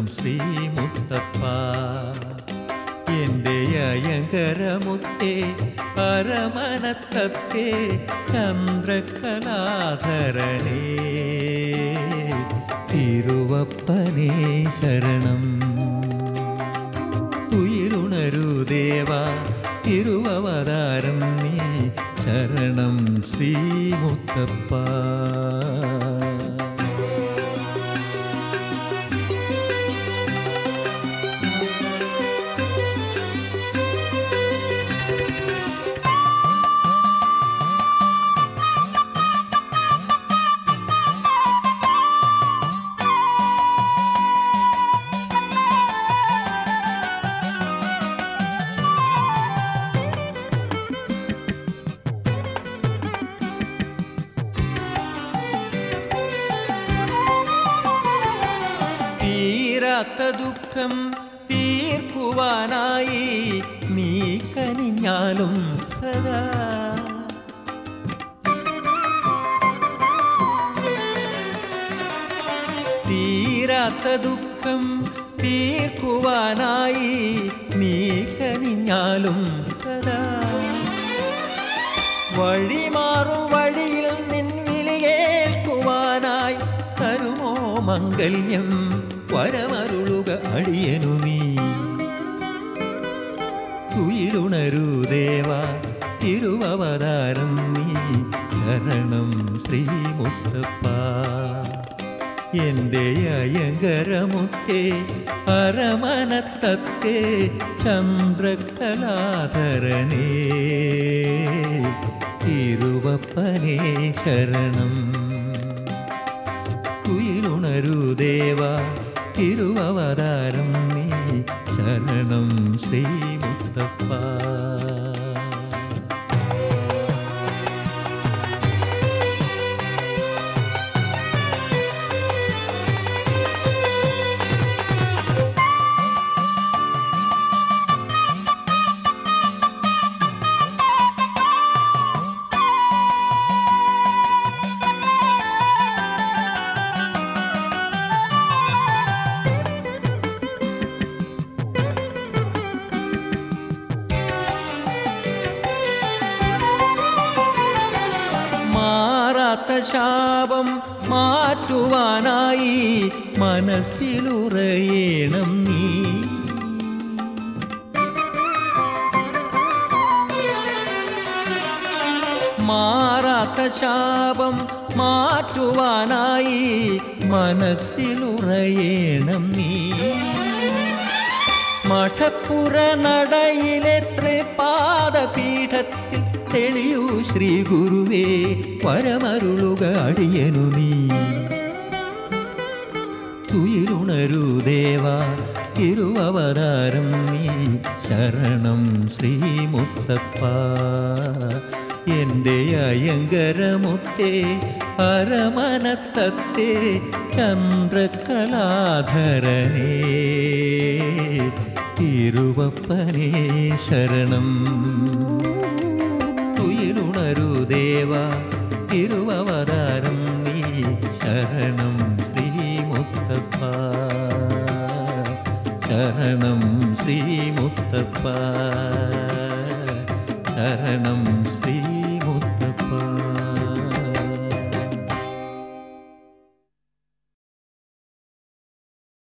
ശ്രീമുത്തപ്പ എൻ്റെ അയങ്കരമുത്തേ പരമനത്തത്തെ ചന്ദ്രകലാധരനേ തിരുവപ്പനേ ശരണം തുയിലുണരൂ ദേവ തിരുവവതാരം നീ ശരണം ശ്രീമുത്തപ്പ തീരാത്ത ദുഃഖം തീർക്കുവാനായി നീ കനിഞ്ഞാലും സദാ തീരാത്ത ദുഃഖം തീർക്കുവാനായി നീ കനിഞ്ഞാലും സദാ വഴിമാറും വഴിയിൽ നിൻ വിളി കേൾക്കുവാനായി തരുമോ മംഗല്യം വരമരുളുക അടിയനു നീ തുയിലുണരൂ ദേവ തിരുവവതാരം നീ ശരണം ശ്രീമുത്തപ്പ എൻ്റെ അയങ്കരമുത്തേ അരമനത്തത്തെ ചന്ദ്രകലാധരനേ തിരുവപ്പനേ ശരണം തുയിലുണരൂ ദേവ തിരുവവതാരം നീ ശരണം ശ്രീമുത്തപ്പ മാറാത്ത ശാപം മാറ്റുവാനായി മനസ്സിലുറയണം നീ മാറാത്ത ശാപം മാറ്റുവാനായി മനസ്സിലുറയണം നീ മഠപ്പുറ നടയിലെ ത്രിപാദപീഠത്തിൽ തെളിയൂ ശ്രീ ഗുരുവേ പരമരുളുക അടിയനു നീ തുയിലുണരൂ ദേവ തിരുവവതാരം നീ ശരണം ശ്രീമുത്തപ്പ എൻ്റെ അയങ്കരമുത്തേ അരമനത്തത്തെ ചന്ദ്രകലാധരനേ തിരുവപ്പനേ ശരണം തുയിലുണരൂ ദേവ തിരുവവതാരം നീ ശരണം ശ്രീമുത്തപ്പ ശരണം ശ്രീമുത്തപ്പ ശരണം ശ്രീ